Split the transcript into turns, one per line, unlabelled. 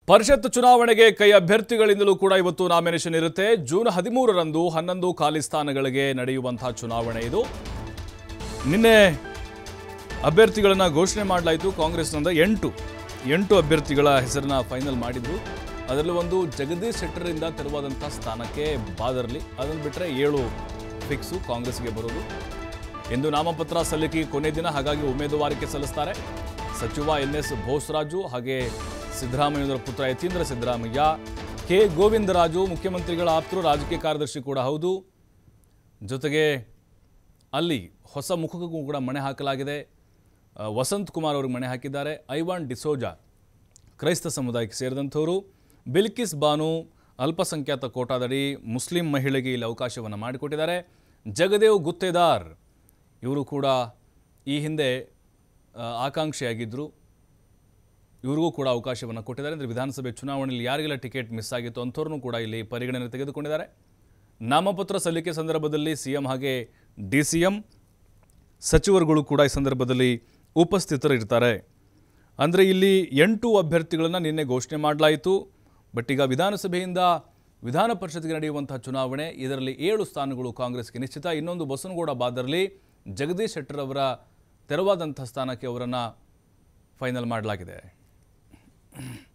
ಪರಿಷತ್ ಚುನಾವಣೆಗೆ ಕೈ ಅಭ್ಯರ್ಥಿಗಳಿಂದಲೂ ಕೂಡ ಇವತ್ತು ನಾಮಿನೇಷನ್ ಇರುತ್ತೆ ಜೂನ್ ಹದಿಮೂರರಂದು ಹನ್ನೊಂದು ಖಾಲಿ ಸ್ಥಾನಗಳಿಗೆ ನಡೆಯುವಂತಹ ಚುನಾವಣೆ ಇದು ನಿನ್ನೆ ಅಭ್ಯರ್ಥಿಗಳನ್ನು ಘೋಷಣೆ ಮಾಡಲಾಯಿತು ಕಾಂಗ್ರೆಸ್ನಿಂದ ಎಂಟು ಎಂಟು ಅಭ್ಯರ್ಥಿಗಳ ಹೆಸರನ್ನ ಫೈನಲ್ ಮಾಡಿದ್ರು ಅದರಲ್ಲಿ ಒಂದು ಜಗದೀಶ್ ಶೆಟ್ಟರಿಂದ ತೆರವಾದಂಥ ಸ್ಥಾನಕ್ಕೆ ಬಾದರ್ಲಿ ಅದನ್ನು ಬಿಟ್ಟರೆ ಏಳು ಫಿಕ್ಸು ಕಾಂಗ್ರೆಸ್ಗೆ ಬರೋದು ಇಂದು ನಾಮಪತ್ರ ಸಲ್ಲಿಕೆ ಕೊನೆ ದಿನ ಹಾಗಾಗಿ ಉಮೇದುವಾರಿಕೆ ಸಲ್ಲಿಸ್ತಾರೆ ಸಚಿವ ಎನ್ ಎಸ್ ಬೋಸರಾಜು ಹಾಗೆ ಸಿದ್ದರಾಮಯ್ಯನವರ ಪುತ್ರ ಯತೀಂದ್ರ ಸಿದ್ದರಾಮಯ್ಯ ಕೆ ಗೋವಿಂದರಾಜು ಮುಖ್ಯಮಂತ್ರಿಗಳ ಆಪ್ತರು ರಾಜಕೀಯ ಕಾರ್ಯದರ್ಶಿ ಕೂಡ ಹೌದು ಜೊತೆಗೆ ಅಲ್ಲಿ ಹೊಸ ಮುಖಕ್ಕೂ ಕೂಡ ಮಣೆ ಹಾಕಲಾಗಿದೆ ಆ, ವಸಂತ್ ಕುಮಾರ್ ಅವ್ರಿಗೆ ಮಣೆ ಹಾಕಿದ್ದಾರೆ ಐವಾನ್ ಡಿಸೋಜಾ ಕ್ರೈಸ್ತ ಸಮುದಾಯಕ್ಕೆ ಸೇರಿದಂಥವರು ಬಿಲ್ಕಿಸ್ ಬಾನು ಅಲ್ಪಸಂಖ್ಯಾತ ಕೋಟಾದಡಿ ಮುಸ್ಲಿಂ ಮಹಿಳೆಗೆ ಇಲ್ಲಿ ಅವಕಾಶವನ್ನು ಮಾಡಿಕೊಟ್ಟಿದ್ದಾರೆ ಜಗದೇವ್ ಗುತ್ತೇದಾರ್ ಇವರು ಕೂಡ ಈ ಹಿಂದೆ ಆ, ಆಕಾಂಕ್ಷಿಯಾಗಿದ್ದರು ಇವ್ರಿಗೂ ಕೂಡ ಅವಕಾಶವನ್ನು ಕೊಟ್ಟಿದ್ದಾರೆ ಅಂದರೆ ವಿಧಾನಸಭೆ ಚುನಾವಣೆಯಲ್ಲಿ ಯಾರಿಗೆಲ್ಲ ಟಿಕೆಟ್ ಮಿಸ್ ಆಗಿತ್ತು ಅಂಥವ್ರನ್ನೂ ಕೂಡ ಇಲ್ಲಿ ಪರಿಗಣನೆ ತೆಗೆದುಕೊಂಡಿದ್ದಾರೆ ನಾಮಪತ್ರ ಸಲ್ಲಿಕೆ ಸಂದರ್ಭದಲ್ಲಿ ಸಿ ಎಂ ಹಾಗೆ ಡಿ ಸಿ ಎಂ ಸಚಿವರುಗಳು ಕೂಡ ಈ ಸಂದರ್ಭದಲ್ಲಿ ಉಪಸ್ಥಿತರಿರ್ತಾರೆ ಅಂದರೆ ಇಲ್ಲಿ ಎಂಟು ಅಭ್ಯರ್ಥಿಗಳನ್ನು ನಿನ್ನೆ ಘೋಷಣೆ ಮಾಡಲಾಯಿತು ಬಟ್ ಈಗ ವಿಧಾನಸಭೆಯಿಂದ ವಿಧಾನ ಪರಿಷತ್ಗೆ ನಡೆಯುವಂತಹ ಚುನಾವಣೆ ಇದರಲ್ಲಿ ಏಳು ಸ್ಥಾನಗಳು ಕಾಂಗ್ರೆಸ್ಗೆ ನಿಶ್ಚಿತ ಇನ್ನೊಂದು ಬಸವನಗೌಡ ಬಾದರ್ಲಿ ಜಗದೀಶ್ ಶೆಟ್ಟರ್ ಅವರ ತೆರವಾದಂಥ ಸ್ಥಾನಕ್ಕೆ ಅವರನ್ನು ಫೈನಲ್ ಮಾಡಲಾಗಿದೆ